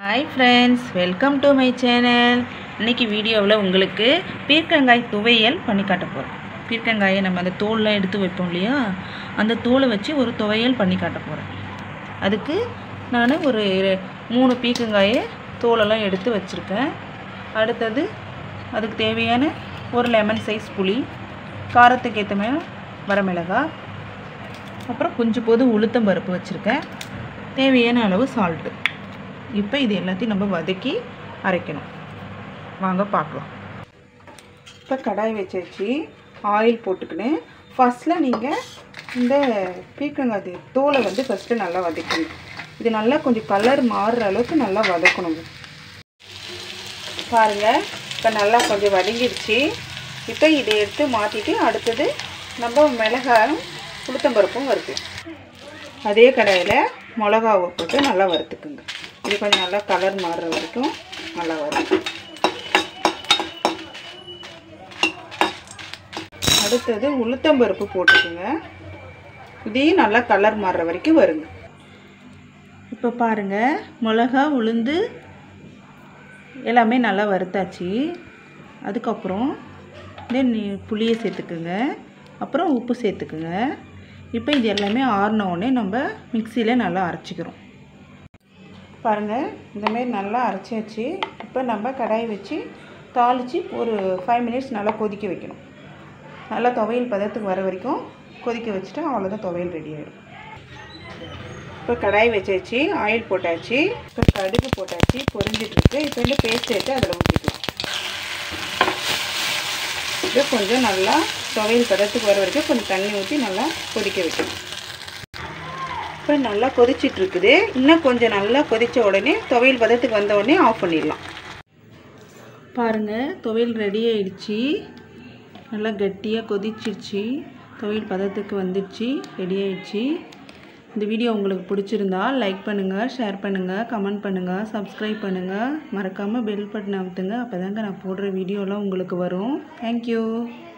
hi friends welcome to my channel இன்னைக்கு வீடியோவில் உங்களுக்கு பீர்க்கங்காய் துவையல் பண்ணி காட்ட போகிறேன் பீர்க்கங்காயை நம்ம அந்த தோல்லாம் எடுத்து வைப்போம் இல்லையா அந்த தோலை வச்சு ஒரு துவையல் பண்ணி காட்ட போகிறேன் அதுக்கு நான் ஒரு மூணு பீர்க்கங்காயை தோலெல்லாம் எடுத்து வச்சுருக்கேன் அடுத்தது அதுக்கு தேவையான ஒரு லெமன் சைஸ் புளி காரத்துக்கு ஏற்ற மாதிரி வரமிளகாய் அப்புறம் கொஞ்சம் போது உளுத்தம் பருப்பு வச்சுருக்கேன் தேவையான அளவு சால்ட்டு இப்போ இது எல்லாத்தையும் நம்ம வதக்கி அரைக்கணும் வாங்க பார்க்கலாம் இப்போ கடாய் வச்சாச்சு ஆயில் போட்டுக்கின்னு ஃபஸ்ட்டில் நீங்கள் இந்த பீக்கங்காய் தோலை வந்து ஃபஸ்ட்டு நல்லா வதக்கணும் இது நல்லா கொஞ்சம் கலர் மாறுற அளவுக்கு நல்லா வதக்கணுங்க பாருங்கள் இப்போ நல்லா கொஞ்சம் வதங்கிடுச்சு இப்போ இதை எடுத்து மாற்றிட்டு அடுத்தது நம்ம மிளகாயும் உளுத்தம்பருப்பும் வறுத்து அதே கடாயில் மிளகாவை போட்டு நல்லா வறுத்துக்குங்க இது கொஞ்சம் நல்லா கலர் மாறுற வரைக்கும் நல்லா வரும் அடுத்தது உளுத்தம்பருப்பு போட்டுக்குங்க இதையும் நல்லா கலர் மாறுற வரைக்கும் வருங்க இப்போ பாருங்கள் மிளகா உளுந்து எல்லாமே நல்லா வறுத்தாச்சு அதுக்கப்புறம் தென் புளியை சேர்த்துக்குங்க அப்புறம் உப்பு சேர்த்துக்குங்க இப்போ இது எல்லாமே ஆறின உடனே நம்ம மிக்சியில் நல்லா அரைச்சிக்கிறோம் பாருங்கள் இந்தமாரி நல்லா அரைச்சாச்சு இப்போ நம்ம கடாய் வச்சு தாளித்து ஒரு ஃபைவ் மினிட்ஸ் நல்லா கொதிக்க வைக்கணும் நல்லா துவையல் பதத்துக்கு வர வரைக்கும் கொதிக்க வச்சுட்டு அவ்வளோதான் துவையல் ரெடி ஆகிடும் இப்போ கடாய் வச்சாச்சு ஆயில் போட்டாச்சு இப்போ கடுகு போட்டாச்சு பொரிஞ்சிட்ருக்கு இப்போ இந்த பேஸ்ட் எடுத்து அதில் ஊற்றிக்கலாம் இது கொஞ்சம் நல்லா துவையல் பதத்துக்கு வர வரைக்கும் கொஞ்சம் தண்ணி ஊற்றி நல்லா கொதிக்க வைக்கணும் இப்போ நல்லா கொதிச்சிட்ருக்குது இன்னும் கொஞ்சம் நல்லா கொதித்த உடனே துவையல் பதத்துக்கு வந்த உடனே ஆஃப் பண்ணிடலாம் பாருங்கள் துவையல் ரெடி ஆயிடுச்சு நல்லா கட்டியாக கொதிச்சிருச்சு துவையல் பதத்துக்கு வந்துடுச்சு ரெடி ஆயிடுச்சு இந்த வீடியோ உங்களுக்கு பிடிச்சிருந்தா லைக் பண்ணுங்கள் ஷேர் பண்ணுங்கள் கமெண்ட் பண்ணுங்கள் சப்ஸ்கிரைப் பண்ணுங்கள் மறக்காமல் பெல் பட்டன் அமுத்துங்க அப்போ தாங்க நான் போடுற வீடியோலாம் உங்களுக்கு வரும் தேங்க்யூ